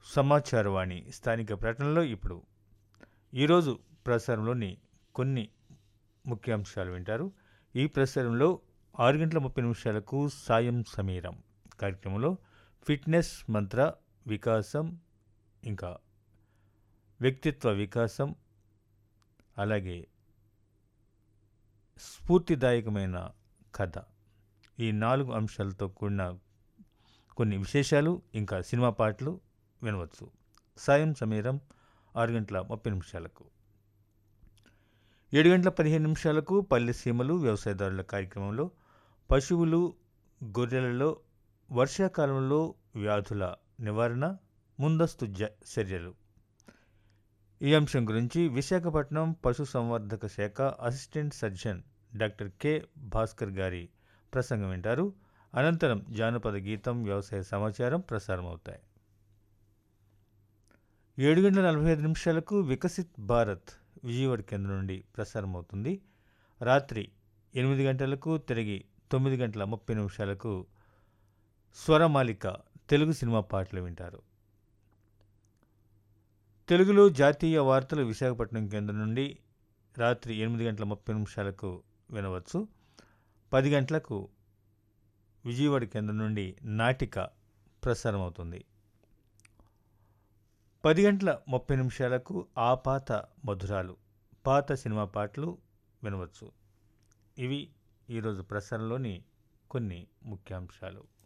సమాచారవాణి స్థానిక ప్రకటనలో ఇప్పుడు ఈరోజు ప్రసారంలోని కొన్ని ముఖ్యాంశాలు వింటారు ఈ ప్రసారంలో ఆరు గంటల ముప్పై నిమిషాలకు సాయం సమీరం కార్యక్రమంలో ఫిట్నెస్ మంత్ర వికాసం ఇంకా వ్యక్తిత్వ వికాసం అలాగే స్ఫూర్తిదాయకమైన కథ ఈ నాలుగు అంశాలతో కూడిన కొన్ని విశేషాలు ఇంకా సినిమా పాటలు వినవచ్చు సాయం సమీరం ఆరు గంటల ముప్పై నిమిషాలకు ఏడు గంటల పదిహేను నిమిషాలకు పల్లె సీమలు వ్యవసాయదారుల కార్యక్రమంలో పశువులు గొర్రెలలో వర్షాకాలంలో వ్యాధుల నివారణ ముందస్తు జ చర్యలు ఈ అంశం గురించి విశాఖపట్నం పశు సంవర్ధక శాఖ assistant surgeon doctor K Bhaskar గారి ప్రసంగం వింటారు అనంతరం జానపద గీతం వ్యవసాయ సమాచారం ప్రసారమవుతాయి ఏడు గంటల నలభై ఐదు నిమిషాలకు వికసిత్ భారత్ విజయవాడ కేంద్రం నుండి ప్రసారమవుతుంది రాత్రి ఎనిమిది గంటలకు తిరిగి తొమ్మిది గంటల ముప్పై నిమిషాలకు స్వరమాలిక తెలుగు సినిమా పాటలు వింటారు తెలుగులో జాతీయ వార్తలు విశాఖపట్నం కేంద్రం నుండి రాత్రి ఎనిమిది గంటల ముప్పై నిమిషాలకు వినవచ్చు పది గంటలకు విజయవాడ కేంద్రం నుండి నాటిక ప్రసారం అవుతుంది పది గంటల ముప్పై నిమిషాలకు ఆ పాత మధురాలు పాత సినిమా పాటలు వినవచ్చు ఇవి ఈరోజు ప్రసారంలోని కొన్ని ముఖ్యాంశాలు